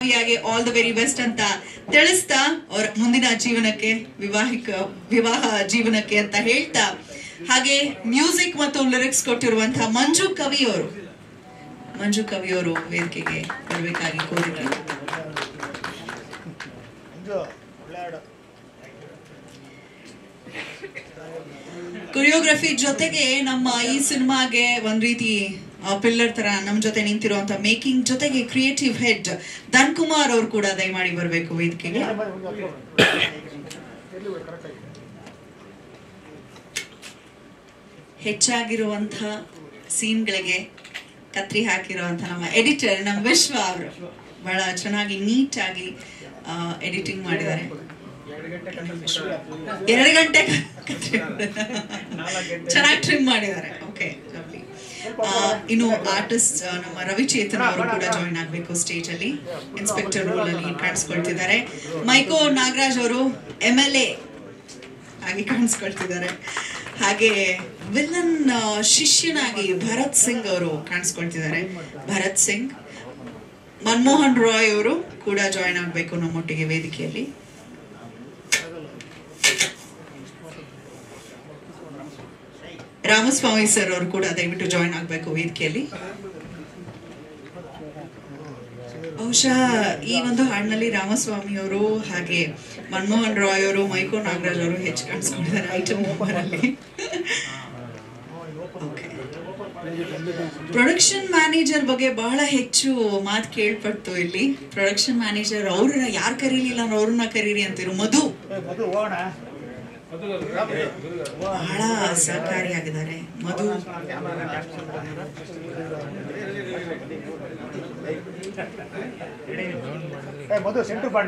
all the very best ಅಂತ ತಿಳಿಸ್ತಾ ಅವ್ರ ಮುಂದಿನ ಜೀವನಕ್ಕೆ ವಿವಾಹಿಕ ವಿವಾಹ ಜೀವನಕ್ಕೆ ಅಂತ ಹೇಳ್ತಾ ಹಾಗೆ ಮ್ಯೂಸಿಕ್ ಮತ್ತು ಲಿರಿಕ್ಸ್ ಕೊಟ್ಟಿರುವಂತಹ ಮಂಜು ಕವಿಯವರು ಮಂಜು ಕವಿಯವರು ವೇದಿಕೆಗೆ ಬರಬೇಕಾಗಿ ಕೋರಿಕೆ ಕೊರಿಯೋಗ್ರಫಿ ಜೊತೆಗೆ ನಮ್ಮ ಈ ಸಿನಿಮಾಗೆ ಒಂದ್ ರೀತಿ ಪಿಲ್ಲರ್ ತರ ನಮ್ ಜೊತೆ ನಿಂತಿರುವಂತ ಮೇಕಿಂಗ್ ಜೊತೆಗೆ ಕ್ರಿಯೇಟಿವ್ ಹೆಡ್ ಧನ್ ಕುಮಾರ್ ಅವ್ರು ಕೂಡ ದಯಮಾಡಿ ಬರಬೇಕು ವೇದಿಕೆಗೆ ಹೆಚ್ಚಾಗಿರುವಂತ ಸೀನ್ಗಳಿಗೆ ಕತ್ರಿ ಹಾಕಿರುವಂತ ನಮ್ಮ ಎಡಿಟರ್ ನಮ್ಮ ವಿಶ್ವ ಅವರು ಬಹಳ ಚೆನ್ನಾಗಿ ನೀಟ್ ಆಗಿ ಎಡಿಟಿಂಗ್ ಮಾಡಿದ್ದಾರೆ ಎರಡು ಗಂಟೆ ಚೆನ್ನಾಗಿ ಟ್ರಿಮ್ ಮಾಡಿದ್ದಾರೆ ಓಕೆ ಇನ್ನು ಆರ್ಟಿಸ್ಟ್ ನಮ್ಮ ರವಿಚೇತನ್ ಅವರು ಕೂಡ ಜಾಯಿನ್ ಆಗಬೇಕು ಸ್ಟೇಜ್ ಅಲ್ಲಿ ಇನ್ಸ್ಪೆಕ್ಟರ್ ರೋಲ್ ಅಲ್ಲಿ ಕಾಣಿಸ್ಕೊಳ್ತಿದ್ದಾರೆ ಮೈಕೋ ನಾಗರಾಜ್ ಅವರು ಎಂ ಎಲ್ ಎ ಆಗಿ ಕಾಣಿಸ್ಕೊಳ್ತಿದ್ದಾರೆ ಹಾಗೆ ವಿಲನ್ ಶಿಷ್ಯನಾಗಿ ಭರತ್ ಸಿಂಗ್ ಅವರು ಕಾಣಿಸ್ಕೊಳ್ತಿದ್ದಾರೆ ಭರತ್ ಸಿಂಗ್ ಮನಮೋಹನ್ ರಾಯ್ ಅವರು ಕೂಡ ಜಾಯಿನ್ ಆಗಬೇಕು ನಮ್ಮೊಟ್ಟಿಗೆ ವೇದಿಕೆಯಲ್ಲಿ ರಾಮಸ್ವಾಮಿ ಸರ್ ಅವರು ಕೂಡ ದಯವಿಟ್ಟು ಜಾಯಿನ್ ಆಗಬೇಕು ವೇದಿಕೆಯಲ್ಲಿ ಬಹುಶಃ ಈ ಒಂದು ಹಾಡಿನಲ್ಲಿ ರಾಮಸ್ವಾಮಿ ಅವರು ಹಾಗೆ ಮನಮೋಹನ್ ರಾಯ್ ಅವರು ಮೈಕೋ ನಾಗರಾಜ್ ಅವರು ಹೆಚ್ಚು ಕಾಣಿಸ್ಕೊಂಡಿದ್ದಾರೆ ಐಟಮ್ ನಂಬರ್ ಅಲ್ಲಿ ಪ್ರೊಡಕ್ಷನ್ ಮ್ಯಾನೇಜರ್ ಬಗ್ಗೆ ಬಹಳ ಹೆಚ್ಚು ಮಾತು ಕೇಳ್ಪಡ್ತು ಇಲ್ಲಿ ಪ್ರೊಡಕ್ಷನ್ ಮ್ಯಾನೇಜರ್ ಅವ್ರನ್ನ ಯಾರು ಕರೀಲಿಲ್ಲ ಅವ್ರನ್ನ ಕರೀರಿ ಅಂತಿರು ಮಧು ಬಹಳ ಸಹಕಾರಿಯಾಗಿದ್ದಾರೆ ಮಧು ಮಧು ಸೆಂಟ್ರ್ ಬಣ್ಣ